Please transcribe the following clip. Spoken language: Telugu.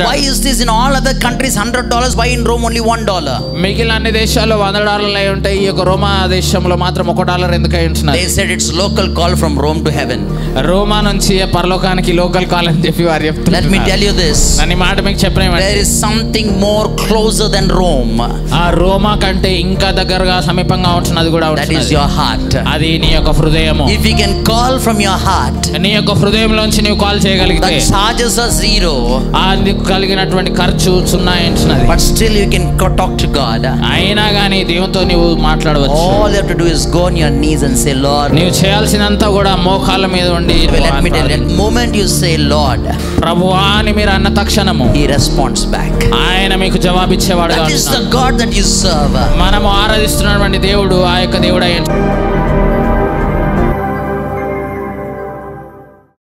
ఉంటాడు Why is this in all other countries hundred dollars? Why in Rome only one dollar? మిగిలిన అన్ని దేశాల్లో వంద డాలర్లు అయి ఉంటాయి ఈ యొక్క రోమా దేశంలో మాత్రం ఒక డాలర్ ఎందుకు అయి ఉంటున్నారు They said it's local call from Rome to heaven. రోమా నుంచి పరలోకానికి లోకల్ కాల్ అని చెప్పి వారు Let me చెప్తున్నారు tell you this. నన్ను ఈ మాట మీకు చెప్పిన There is something more closer than Rome. ఆ రోమా కంటే ఇంకా దగ్గరగా సమీపంగా ఉంటున్నది కూడా That is ఉంటున్నది your heart. అది నీ యొక్క హృదయము If you can call from your heart, నీ యొక్క హృదయంలోంచి నీవు కాల్ చేయగలిగితే the charges are zero, ఆ నీకు కలిగినటువంటి ఖర్చు సున్నా ఎంచినది but still you can co- talk to God. అయినా కానీ దేవునితో నీవు మాట్లాడవచ్చు All you have to do is go on your knees and say, Lord. నీవు చేయాల్సినంతా కూడా మోకాళ్ళ మీద ఉండి Well, let me tell you, the moment you say Lord, ప్రభువా అని మీరు అన్న తక్షణము He responds back. ఆయన మీకు జవాబిచ్చేవాడుగా That is the ఉంటున్నాడు. God that you serve. మనము ఆరాధిస్తున్నటువంటి దేవుడు ఆ యొక్క దేవుడు అయ్యి